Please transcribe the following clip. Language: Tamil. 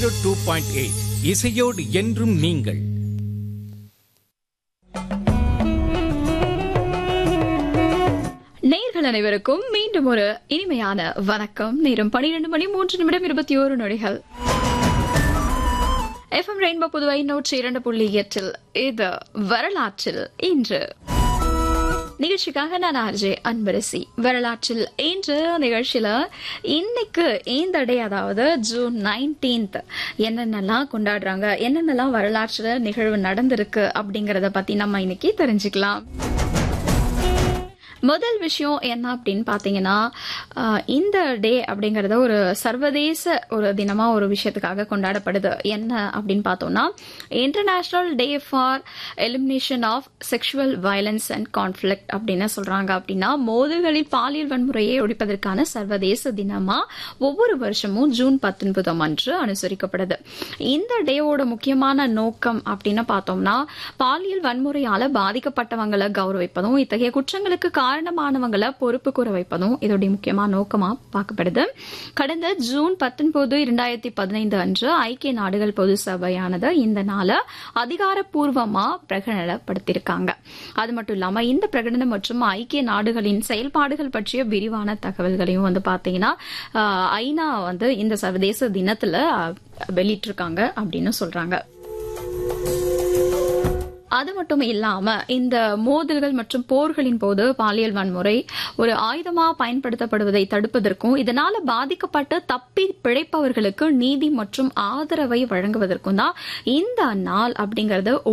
ஜீரோ டூ பாயிண்ட் எயிட் இசையோடு என்றும் நீங்கள் நேர்கள் அனைவருக்கும் மீண்டும் ஒரு இனிமையான வணக்கம் நேரம் பனிரெண்டு மணி மூன்று நிமிடம் இருபத்தி ஓரு நொடிகள் எஃப்எம் ரெயின்போ புதுவை நூற்றி இரண்டு புள்ளி எட்டில் இது வரலாற்றில் இன்று நிகழ்ச்சிக்காக நான் ஆர்ஜே அன்பரசி வரலாற்றில் இன்று நிகழ்ச்சியில இன்னைக்கு இந்த டே அதாவது ஜூன் நைன்டீன்த் என்னென்னலாம் கொண்டாடுறாங்க என்னென்னலாம் வரலாற்றுல நிகழ்வு நடந்திருக்கு அப்படிங்கறத பத்தி நம்ம இன்னைக்கு தெரிஞ்சுக்கலாம் முதல் விஷயம் என்ன அப்படின்னு பார்த்தீங்கன்னா ஆஹ், இந்த டே அப்படிங்கறது ஒரு சர்வதேச ஒரு தினமா ஒரு விஷயத்துக்காக கொண்டாடப்படுது என்ன அப்படின்னு பார்த்தோம்னா international day for elimination of sexual violence and conflict அப்படின்னு சொல்றாங்க அப்படின்னா மோதல்களில் பாலியல் வன்முறையை ஒழிப்பதற்கான சர்வதேச தினமா ஒவ்வொரு வருஷமும் ஜூன் பத்தொன்பதாம் அன்று அனுசரிக்கப்படுது இந்த டேவோட முக்கியமான நோக்கம் அப்படின்னு பார்த்தோம்னா பாலியல் வன்முறையால பாதிக்கப்பட்டவங்களை கௌரவிப்பதும் இத்தகைய குற்றங்களுக்கு காரணமானவங்களை பொறுப்பு கூற வைப்பதும் இதோடைய முக்கியமான நோக்கமா பார்க்கப்படுது கடந்த ஜூன் பத்தொன்பது இரண்டாயிரத்தி பதினைந்து அன்று ஐக்கிய நாடுகள் பொது சபையானது இந்த நாளை அதிகாரப்பூர்வமா பிரகடனப்படுத்தியிருக்காங்க அது மட்டும் இல்லாம இந்த பிரகடனம் மற்றும் ஐக்கிய நாடுகளின் செயல்பாடுகள் பற்றிய விரிவான தகவல்களையும் வந்து பாத்தீங்கன்னா ஆஹ், ஐநா வந்து இந்த சர்வதேச தினத்துல ஆஹ், வெளியிட்டிருக்காங்க அப்படின்னு சொல்றாங்க அது மட்டும் இல்லாம இந்த மோதல்கள் மற்றும் போர்களின் போது பாலியல் வன்முறை ஒரு ஆயுதமா பயன்படுத்தப்படுவதை தடுப்பதற்கும் இதனால பாதிக்கப்பட்டு தப்பி பிழைப்பவர்களுக்கு நீதி மற்றும் ஆதரவை வழங்குவதற்கும் தான் இந்த நாள் அப்படிங்கறது